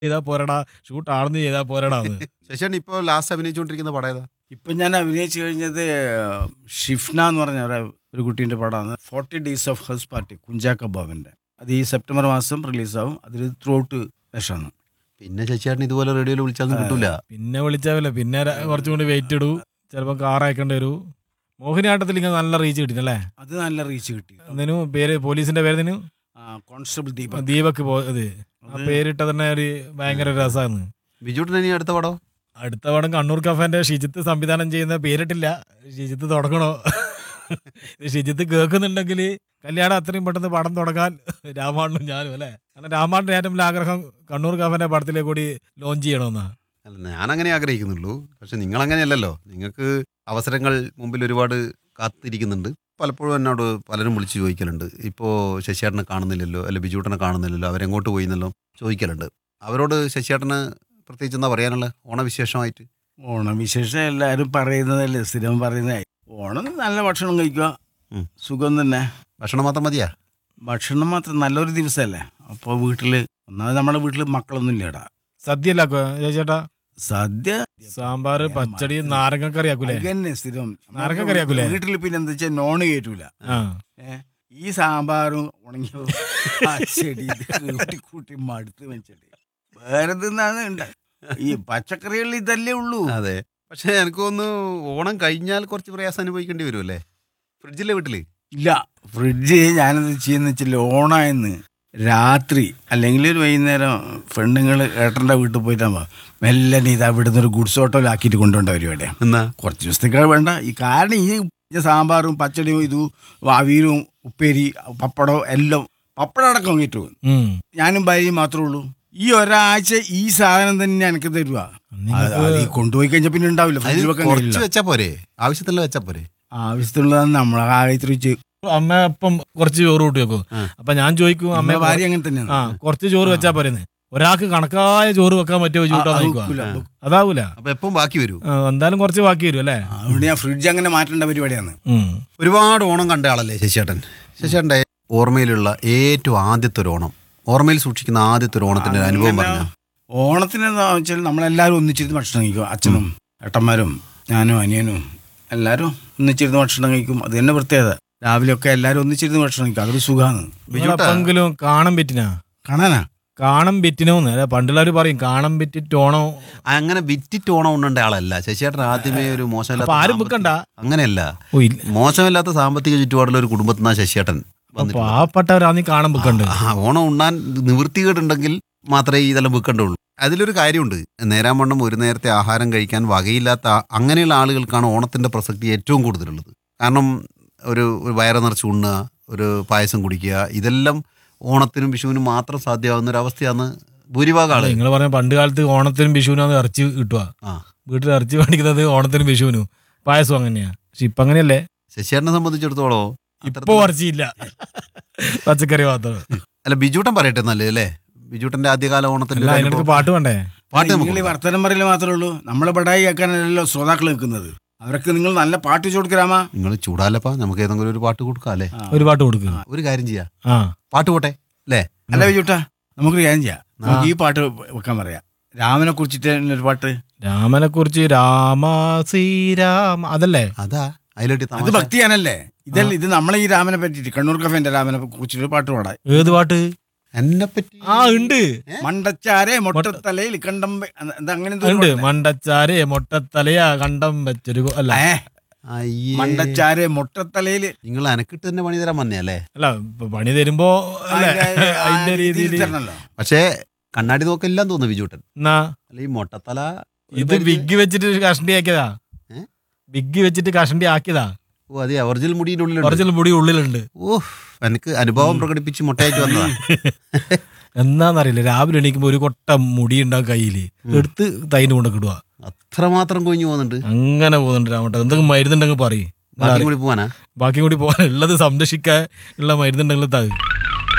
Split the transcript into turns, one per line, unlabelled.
ചെയ്താ പോരടാ ഷൂട്ട് ആർന്ന് ചെയ്താ പോരടാന്ന്
ശശിയാണ് ഇപ്പോൾ ലാസ്റ്റ് അഭിനയിച്ചുകൊണ്ടിരിക്കുന്ന പടം ഏതാ
ഇപ്പം ഞാൻ അഭിനയിച്ചു കഴിഞ്ഞത് ഷിഫ്ന എന്ന് പറഞ്ഞ ഒരു- ഒരു കുട്ടീൻ്റെ പടമാണ് forty days of house party Kunchacko ബോബൻ്റെ അത് ഈ സെപ്റ്റംബർ മാസം റിലീസാവും അതിൽ ത്രൂ ഔട്ട് വേഷമാണ്
പിന്നെ ശശിയേട്ടൻ ഇതുപോലെ റേഡിയോയിൽ വിളിച്ചാൽ കിട്ടൂല
പിന്നെ വിളിച്ചാവല്ലേ പിന്നെ ര- കുറച്ചും കൂടി വെയിറ്റ് ഇടൂ ചിലപ്പോ കാർ അയക്കേണ്ടി വരൂ മോഹിനിയാട്ടത്തിൽ ഇങ്ങനെ നല്ല റീച്ച് കിട്ടിനല്ലേ
അത് നല്ല റീച്ച് കിട്ടി
എന്തിനു പേര് പോലീസിന്റെ പേര്
കോൺസ്റ്റബിൾ ദീപക്
ദീപക് പോയത് ആ
അത്
പേരിട്ട തന്നെ ഒരു ഭയങ്കര രസമാണ്
ബിജുട്ടൻ ഇനി അടുത്ത പടം
അടുത്ത പടം കണ്ണൂർ കഫേന്റെ ഷിജിത്ത് സംവിധാനം ചെയ്യുന്ന പേരിട്ടില്ല ഷിജിത്ത് തുടങ്ങണോ ഇത് ഷിജിത്ത് കേൾക്കുന്നുണ്ടെങ്കിൽ കല്യാണം അത്രയും പെട്ടെന്ന് പടം തുടങ്ങാൻ രാമാണ്ണും ഞാനും അല്ലേ കാരണം രാമാണ്ണന്റെ ഏറ്റവും വലിയ ആഗ്രഹം കണ്ണൂർ കഫേന്റെ പടത്തിലേക്ക് കൂടി ലോഞ്ച് ചെയ്യണമെന്നാ
അല്ല ഞാൻ അങ്ങനെ ആഗ്രഹിക്കുന്നുള്ളൂ പക്ഷെ നിങ്ങൾ അങ്ങനെയല്ലല്ലോ നിങ്ങൾക്ക് അവസരങ്ങൾ മുമ്പിൽ ഒരുപാട് കാത്തിരിക്കുന്നുണ്ട് പലപ്പോഴും എന്നോട് പലരും വിളിച്ച് ചോദിക്കലുണ്ട് ഇപ്പോൾ ശശിയേട്ടനെ കാണുന്നില്ലല്ലോ അല്ലെ ബിജുട്ടനെ കാണുന്നില്ലല്ലോ അവരെങ്ങോട്ട് പോയിന്നല്ലോ ചോദിക്കലുണ്ട് അവരോട് ശശിയേട്ടന് പ്രത്യേകിച്ച് എന്താ പറയാനുള്ളത് ഓണവിശേഷമായിട്ട്
ഓണം വിശേഷം എല്ലാവരും പറയുന്നതല്ലേ സ്ഥിരം പറയുന്നത് ഓണം നല്ല ഭക്ഷണം കഴിക്കുക
ഉം.
സുഖം തന്നെ
ഭക്ഷണം മാത്രം മതിയാ
ഭക്ഷണം മാത്രം നല്ലൊരു ദിവസമല്ലേ അപ്പോൾ വീട്ടിൽ ഒന്നാമത് നമ്മുടെ വീട്ടിൽ മക്കളൊന്നും ഇല്ലടാ
സദ്യ അല്ല ചേട്ടാ
സദ്യ
സാമ്പാർ പച്ചടി നാരങ്ങക്കറി ആക്കൂലേ
തന്നെ സ്ഥിരം
നാരങ്ങ കറിയാക്കൂലേ?
വീട്ടിൽ പിന്നെ എന്താ വെച്ചാൽ നോണ് കയറ്റൂല
ആ
ഏ, ഈ സാമ്പാറും ഉണങ്ങിയ ചെടി കൂട്ടി കൂട്ടി മടുത്ത് വെച്ചിട്ട് വേറെ എന്താണ് ഉണ്ട് ഈ പച്ചക്കറികളിൽ ഇതല്ലേ ഉള്ളൂ
അതെ പക്ഷെ എനിക്ക് തോന്നുന്നു ഓണം കഴിഞ്ഞാൽ കുറച്ച് പ്രയാസം അനുഭവിക്കേണ്ടി വരുമല്ലേ ഫ്രിഡ്ജിലെ വീട്ടില്
ഇല്ല ഫ്രിഡ്ജ് ഞാനെന്ത് ചെയ്യുന്ന വെച്ചാൽ ഓണായെന്ന് രാത്രി അല്ലെങ്കിൽ ഒരു വൈകുന്നേരം പെണ്ണുങ്ങൾ ഏട്ടൻ്റെ വീട്ടിൽ പോയിട്ടാകുമ്പോൾ മെല്ലനെ ഇത് അവിടുന്ന് ഒരു ഗുഡ്സ് ഓട്ടോയിലാക്കിയിട്ട് കൊണ്ടുപോകേണ്ട പരിപാടിയാണ്
എന്നാ
കുറച്ച് ദിവസത്തേക്ക് വേണ്ട ഈ കാരണം ഈ സാമ്പാറും പച്ചടിയും ഇതും അവിയലും ഉപ്പേരി പപ്പടവും എല്ലാം പപ്പടം അടക്കം കിട്ടും
ഉം.
ഞാനും ഭാര്യയും മാത്രമേ ഉള്ളൂ ഈ ഒരാഴ്ച ഈ സാധനം തന്നെ എനിക്ക് തരുക അത് അത് ഈ കൊണ്ടുപോയി കഴിഞ്ഞാൽ പിന്നെ ഉണ്ടാവില്ല
അതിന്
ഫ്രിഡ്ജിൽ വെക്കാൻ
കുറച്ച്
കഴിയില്ല
വെച്ചാ പോരെ ആവശ്യത്തിനുള്ള വെച്ചാ പോരെ
ആവശ്യത്തിനുള്ളതാണ് നമ്മളെ ആയത്തിൽ വെച്ച്
അമ്മ അപ്പം കുറച്ച് ചോറ് കൂട്ടി വെക്കും
ആ.
അപ്പൊ ഞാൻ ചോദിക്കും അമ്മ
നമ്മുടെ ഭാര്യ അങ്ങനെ തന്നെയാണ്
ആ കുറച്ച് ചോറ് വെച്ചാ പോരെന്ന് ഒരാൾക്ക് കണക്കായ ചോറ് വെക്കാൻ പറ്റുമോ ചോട്ടാ
അത്
നോക്കുക
വെക്കൂല.
അതാവൂല
അപ്പൊ എപ്പം ബാക്കി വരൂ
ആ, എന്തായാലും കുറച്ച് ബാക്കി വരും അല്ലേ
ആ, അതുകൊണ്ട് ഞാൻ ഫ്രിഡ്ജ് അങ്ങനെ മാറ്റേണ്ട പരിപാടിയാണ്
ഉം.
ഒരുപാട് ഓണം കണ്ട ആളല്ലേ ശശിയേട്ടൻ ശശിയേട്ടൻ്റെ ഓർമ്മയിലുള്ള ഏറ്റവും ആദ്യത്തെ ഒരു ഓണം ഓർമ്മയിൽ സൂക്ഷിക്കുന്ന ആദ്യത്തെ ഒരു ഓണത്തിന്റെ ഒരു അനുഭവം
അങ്ങനെ
പറഞ്ഞ
ഓണത്തിന് എന്താ വെച്ചാൽ നമ്മളെല്ലാവരും ഒന്നിച്ചിരുന്ന് ഭക്ഷണം കഴിക്കും അച്ഛനും ഏട്ടന്മാരും ഞാനും അനിയനും എല്ലാവരും ഒന്നിച്ചിരുന്ന് ഭക്ഷണം കഴിക്കും അത് തന്നെ പ്രത്യേകത രാവിലെയൊക്കെ എല്ലാവരും ഒന്നിച്ചിരുന്ന് ഭക്ഷണം കഴിക്കും അതൊരു സുഖമാണ്
നിങ്ങളെപ്പെങ്കിലും കാണം പെറ്റിനാ
കാണാനാ
കാണം പെറ്റിനോന്ന് അല്ലെ പണ്ടുള്ളവര് പറയും കാണം പെറ്റിട്ടോണോ
അങ്ങനെ വിറ്റിട്ട് ഓണം ഉണ്ണേണ്ട ആളല്ല ശശിയേട്ടൻ ആദ്യമേ ഒരു
അപ്പൊ
മോശമില്ലാത്ത
ആരും
സാമ്പത്തിക-
വെക്കണ്ട
അങ്ങനെയല്ല
ഓ ഇല്ല
മോശമില്ലാത്ത സാമ്പത്തിക ചുറ്റുപാടുള്ള ഒരു കുടുംബത്തിൽ നിന്നാ ശശിയേട്ടൻ
അപ്പൊ
വന്നിട്ടുള്ളത്.
പാവപ്പെട്ടവരാന്ന് കാണാൻ വെക്കണ്ട്
ആ, ഓണം ഉണ്ണാൻ നിവൃത്തികേടുണ്ടെങ്കിൽ മാത്രമേ ഇതെല്ലാം വെക്കണ്ടുള്ളൂ അതിലൊരു കാര്യമുണ്ട് നേരാമണ്ണം ഒരു നേരത്തെ ആഹാരം കഴിക്കാൻ വകയില്ലാത്ത ആ- അങ്ങനെയുള്ള ആളുകൾക്കാണ് ഓണത്തിന്റെ പ്രസക്തി ഏറ്റവും കൂടുതലുള്ളത് കാരണം ഒരു ഒരു വയറ് നിറച്ച് ഉണ്ണുക ഒരു പായസം കുടിക്കുക ഇതെല്ലാം ഓണത്തിനും വിഷുവിനും മാത്രം സാധ്യമാവുന്ന ഒരു അവസ്ഥയാണ് ഭൂരിഭാഗം ആളുകൾ
നിങ്ങൾ പറഞ്ഞ പണ്ട് കാലത്ത് ഓണത്തിനും വിഷുവിനും ഇറച്ചി കിട്ടുക
ആ
വീട്ടിൽ ഇറച്ചി മേടിക്കുന്നത് ഓണത്തിനും വിഷുവിനും പായസം അങ്ങനെയാ പക്ഷെ ഇപ്പൊ അങ്ങനെയല്ലേ
ശശിയേട്ടനെ സംബന്ധിച്ചിടത്തോളം
ഇപ്പൊ ഇറച്ചിയില്ല പച്ചക്കറി മാത്രം
അല്ല ബിജൂട്ടൻ പറയട്ടെ നല്ലത് അല്ലേ ബിജൂട്ടന്റെ ആദ്യകാല ഓണത്തിന്റെ
അല്ല
ഒരു
അതിനടുത്ത്
അനുഭവം.
പാട്ട് വേണ്ടേ
പാട്ട്
നിങ്ങൾ ഈ
നമുക്ക്
വർത്തമാനം പറയല് മാത്രമേ ഉള്ളൂ നമ്മളെ പടായി കേൾക്കാനല്ലോ ശ്രോതാക്കൾ നിൽക്കുന്നത് അവർക്ക് നിങ്ങൾ നല്ല പാട്ട് വെച്ച് കൊടുക്കരാമാ
നിങ്ങൾ ചൂടാലപ്പാ നമുക്ക് ഏതെങ്കിലും ഒരു പാട്ട് കൊടുക്കാം അല്ലേ
ഒരു പാട്ട് കൊടുക്കുക
ഒരു കാര്യം ചെയ്യാം
ആ
പാട്ട് പോട്ടെ അല്ലേ
അല്ല വിജുട്ടാ നമുക്കൊരു കാര്യം ചെയ്യാം നമുക്ക് ഈ പാട്ട് വെക്കാൻ പറയാം രാമനെ കുറിച്ചിട്ട് ഒരു പാട്ട്
രാമനെ കുറിച്ച് രാമ ശ്രീരാമ അതല്ലേ
അതാ അതിലോട്ട്
അത് ഭക്തിയാണല്ലേ ഇതല്ല ഇത് നമ്മളെ ഈ രാമനെ പറ്റിയിട്ട് കണ്ണൂർ കഫേന്റെ രാമനെ കുറിച്ചിട്ട് ഒരു പാട്ട് പാടാം
ഏത് പാട്ട്
എന്നെ പറ്റി
ആ ഉണ്ട്
മണ്ടച്ചാരെ മൊട്ടത്തലയിൽ കണ്ടം എന്താ അങ്ങനെ എന്തോ ഒരു
ഉണ്ട്
പാട്ടുണ്ട്.
മണ്ടച്ചാരെ മൊട്ടത്തലയാ കണ്ടം വെച്ചൊരു കൊ- അല്ല
ഏ,
അയ്യേ
മണ്ടച്ചാരെ മൊട്ടത്തലയിൽ
നിങ്ങൾ എനക്കിട്ട് തന്നെ പണി തരാൻ വന്നേ അല്ലേ
അല്ല ഇപ്പൊ പണി തരുമ്പോ അല്ലേ അതിന്റെ രീതിയിൽ
തരണല്ലോ
പക്ഷേ കണ്ണാടി നോക്കെല്ലാം തോന്നുന്നു ബിജൂട്ടൻ
എന്നാ
അല്ല ഈ മൊട്ടത്തല ഒരു
ഇത്
പരിധി-
ബിഗ് വെച്ചിട്ട് കഷണ്ടി ആക്കിയതാ
ഏ?
ബിഗ് വെച്ചിട്ട് കഷണ്ടി ആക്കിയതാ
ഓ അതെ ഒറിജിനൽ മുടിയുടെ ഉള്ളിൽ
ഒറിജിനൽ മുടി ഉള്ളിലുണ്ട്
ഓ എനിക്ക് അനുഭവം പ്രകടിപ്പിച്ച് മുട്ടയായിട്ട് വന്നതാ
എന്നാന്നറിയില്ല രാവിലെ എണീക്കുമ്പോ ഒരു കൊട്ട മുടി ഉണ്ടാവും കയ്യില് എടുത്ത് തൈന് കൊണ്ട് കിടുക
അത്രമാത്രം കൊഞ്ഞു പോകുന്നുണ്ട്
അങ്ങനെ പോകുന്നുണ്ട് രാമട്ട എന്തെങ്കിലും മരുന്നുണ്ടെങ്കിൽ പറയും
ബാക്കി കൂടി പോവാനാ
ബാക്കി കൂടി പോകാൻ ഉള്ളത് സംരക്ഷിക്കാൻ ഉള്ള മരുന്നുണ്ടെങ്കിൽ താ